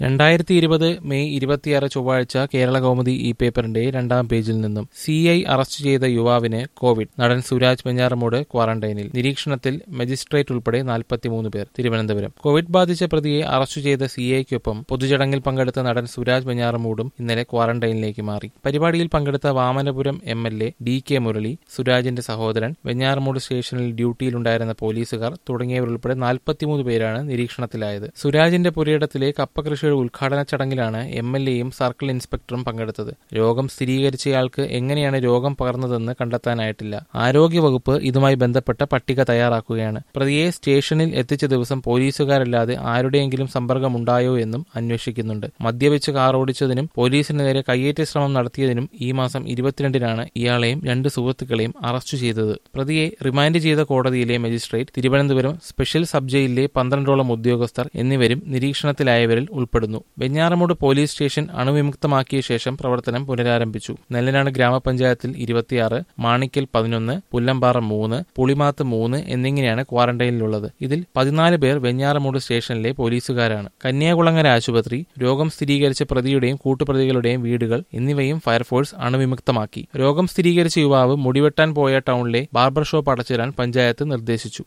രണ്ടായിരത്തി ഇരുപത് മെയ് ഇരുപത്തിയാറ് ചൊവ്വാഴ്ച കേരള കൗമുദി ഈ പേപ്പറിന്റെ രണ്ടാം പേജിൽ നിന്നും സി ഐ അറസ്റ്റ് ചെയ്ത യുവാവിന് കോവിഡ് നടൻ സുരാജ് വെഞ്ഞാറമൂട് ക്വാറന്റൈനിൽ നിരീക്ഷണത്തിൽ മജിസ്ട്രേറ്റ് ഉൾപ്പെടെ നാൽപ്പത്തിമൂന്ന് പേർ തിരുവനന്തപുരം കോവിഡ് ബാധിച്ച പ്രതിയെ അറസ്റ്റ് ചെയ്ത സി ഐക്കൊപ്പം പൊതുചടങ്ങിൽ പങ്കെടുത്ത നടൻ സുരാജ് വെഞ്ഞാറമൂടും ഇന്നലെ ക്വാറന്റൈനിലേക്ക് മാറി പരിപാടിയിൽ പങ്കെടുത്ത Vamanapuram M L A D K Murali സുരാജിന്റെ സഹോദരൻ വെഞ്ഞാറമൂട് സ്റ്റേഷനിൽ ഡ്യൂട്ടിയിലുണ്ടായിരുന്ന പോലീസുകാർ തുടങ്ങിയവരുൾപ്പെടെ നാൽപ്പത്തിമൂന്ന് പേരാണ് നിരീക്ഷണത്തിലായത് സുരാജിന്റെ പുരയിടത്തിലെ കപ്പ കൃഷിയുടെ ഉദ്ഘാടന ചടങ്ങിലാണ് എം എൽ എയും സർക്കിൾ ഇൻസ്പെക്ടറും പങ്കെടുത്തത് രോഗം സ്ഥിരീകരിച്ചയാൾക്ക് എങ്ങനെയാണ് രോഗം പകർന്നതെന്ന് കണ്ടെത്താനായിട്ടില്ല ആരോഗ്യവകുപ്പ് ഇതുമായി ബന്ധപ്പെട്ട പട്ടിക തയ്യാറാക്കുകയാണ് പ്രതിയെ സ്റ്റേഷനിൽ എത്തിച്ച ദിവസം പോലീസുകാരല്ലാതെ ആരുടെയെങ്കിലും സമ്പർക്കമുണ്ടായോ എന്നും അന്വേഷിക്കുന്നുണ്ട് മദ്യപിച്ച് കാർ ഓടിച്ചതിനും പോലീസിന് നേരെ കയ്യേറ്റ ശ്രമം നടത്തിയതിനും ഈ മാസം ഇരുപത്തിരണ്ടിനാണ് ഇയാളെയും രണ്ട് സുഹൃത്തുക്കളെയും അറസ്റ്റ് ചെയ്തത് പ്രതിയെ റിമാൻഡ് ചെയ്ത കോടതിയിലെ മജിസ്ട്രേറ്റ് തിരുവനന്തപുരം സ്പെഷ്യൽ സബ് ജയിലിലെ പന്ത്രണ്ടോളം ഉദ്യോഗസ്ഥർ എന്നിവരും നിരീക്ഷണത്തിലായവരിൽ ഉൾപ്പെടുന്നു വെഞ്ഞാറമൂട് പോലീസ് സ്റ്റേഷൻ അണുവിമുക്തമാക്കിയ ശേഷം പ്രവർത്തനം പുനരാരംഭിച്ചു നെല്ലനാട് ഗ്രാമപഞ്ചായത്തിൽ ഇരുപത്തിയാറ് മാണിക്കൽ പതിനൊന്ന് പുല്ലമ്പാറ മൂന്ന് പുളിമാത്ത് മൂന്ന് എന്നിങ്ങനെയാണ് ക്വാറന്റൈനിലുള്ളത് ഇതിൽ പതിനാല് പേർ വെഞ്ഞാറമൂട് സ്റ്റേഷനിലെ പോലീസുകാരാണ് കന്യാകുളങ്ങര ആശുപത്രി രോഗം സ്ഥിരീകരിച്ച പ്രതിയുടെയും കൂട്ടുപ്രതികളുടെയും വീടുകൾ എന്നിവയും ഫയർഫോഴ്സ് അണുവിമുക്തമാക്കി രോഗം സ്ഥിരീകരിച്ച യുവാവ് മുടിവെട്ടാൻ പോയ ടൗണിലെ ബാർബർ ഷോപ്പ് അടച്ചിടാൻ പഞ്ചായത്ത് നിർദ്ദേശിച്ചു